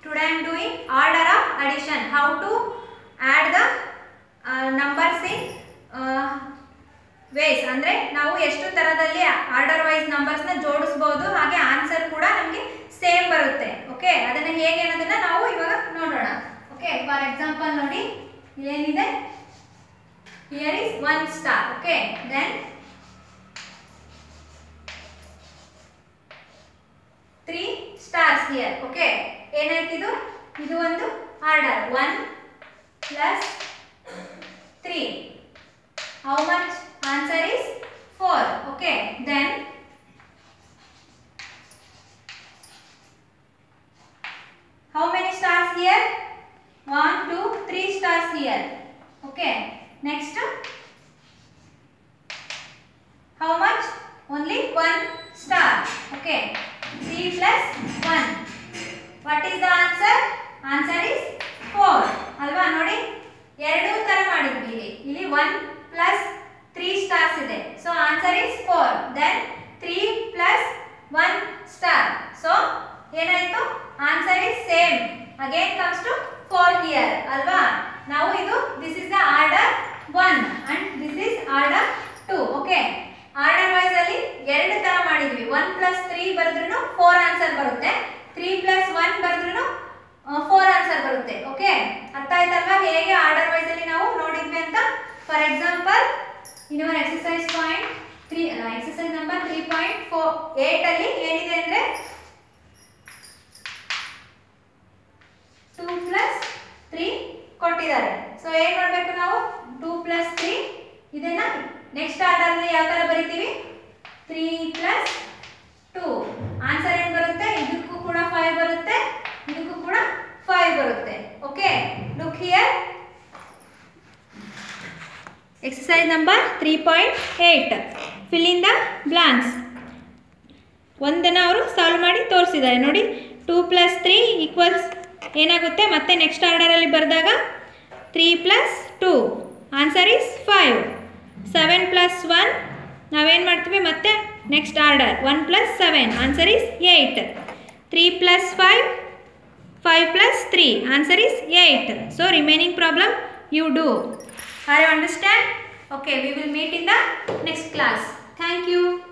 Today I am doing order of addition. How to add the uh, numbers in uh, ways ಅಂದರೆ ನಾವು ಎಷ್ಟು ಥರದಲ್ಲಿ order wise ನಂಬರ್ಸ್ನ ಜೋಡಿಸ್ಬೋದು ಹಾಗೆ answer ಕೂಡ ನಮಗೆ ಸೇಮ್ ಬರುತ್ತೆ ಓಕೆ ಅದನ್ನು ಹೇಗೆ ಅನ್ನೋದನ್ನ ನಾವು ಇವಾಗ ನೋಡೋಣ ಓಕೆ ಫಾರ್ ಎಕ್ಸಾಂಪಲ್ ನೋಡಿ ಏನಿದೆ here is one star okay then three stars here okay ಏನಾಯ್ತಿದು ಇದು ಒಂದು order one plus three how much answer is four okay then how many stars here one two three stars here okay next how much only one star okay 3 plus 1 what is the answer answer is 4 ಅಲ್ವಾ ನೋಡಿ ಎರಡು ತರ ಮಾಡಿದ್ವಿ ಇಲ್ಲಿ ಇಲ್ಲಿ 1 plus 3 stars ಇದೆ so answer is 4 then 3 plus 1 star so ಏನಾಯ್ತು answer is same again comes to 4 here ಅಲ್ವಾ ನಾವು ಇದು this is the order 1 and this is order 2 okay order wise ಅಲ್ಲಿ ಎರಡು ತರ ಮಾಡಿದ್ವಿ 1 ಪ್ಲಸ್ 3 ಬರೆದ್ರೂ 4 ಆನ್ಸರ್ ಬರುತ್ತೆ 3 ಪ್ಲಸ್ 1 ಬರೆದ್ರೂ 4 ಆನ್ಸರ್ ಬರುತ್ತೆ ಓಕೆ ಅರ್ಥ ಆಯ್ತಲ್ವಾ ಹೇಗೆ ಆರ್ಡರ್ ವೈಸ್ ಅಲ್ಲಿ ನಾವು ನೋಡಿದ್ವಿ ಅಂತ for example in your exercise point three exercise number three point four eight ಅಲ್ಲಿ ಏನಿದೆ ಅಂದ್ರೆ ಟೂ ಪ್ಲಸ್ ತ್ರೀ ಕೊಟ್ಟಿದ್ದಾರೆ ಸೊ ಏನ್ ಮಾಡಬೇಕು ನಾವು ಟೂ ಪ್ಲಸ್ ತ್ರೀ ಇದನ್ನ ನೆಕ್ಸ್ಟ್ ಆರ್ಡರ್ನಲ್ಲಿ ಯಾವ ತರ ಬರಿತೀವಿ ತ್ರೀ ಪ್ಲಸ್ ಟೂ ಆನ್ಸರ್ ಏನು ಬರುತ್ತೆ ಇದಕ್ಕೂ ಕೂಡ ಫೈವ್ ಬರುತ್ತೆ ಇದಕ್ಕೂ ಕೂಡ ಫೈವ್ ಬರುತ್ತೆ okay look here exercise number three point eight fill in the blanks ಒಂದನ್ನು ಅವರು ಸಾಲ್ವ್ ಮಾಡಿ ತೋರಿಸಿದ್ದಾರೆ ನೋಡಿ ಟೂ ಪ್ಲಸ್ ತ್ರೀ ಈಕ್ವಲ್ಸ್ ಏನಾಗುತ್ತೆ ಮತ್ತೆ ನೆಕ್ಸ್ಟ್ ಆರ್ಡರಲ್ಲಿ ಬರೆದಾಗ three plus two answer is five seven plus one ನಾವೇನು ಮಾಡ್ತೀವಿ ಮತ್ತೆ next order one plus seven answer is eight three plus five five plus three answer is eight so remaining problem you do are you understand okay we will meet in the next class thank you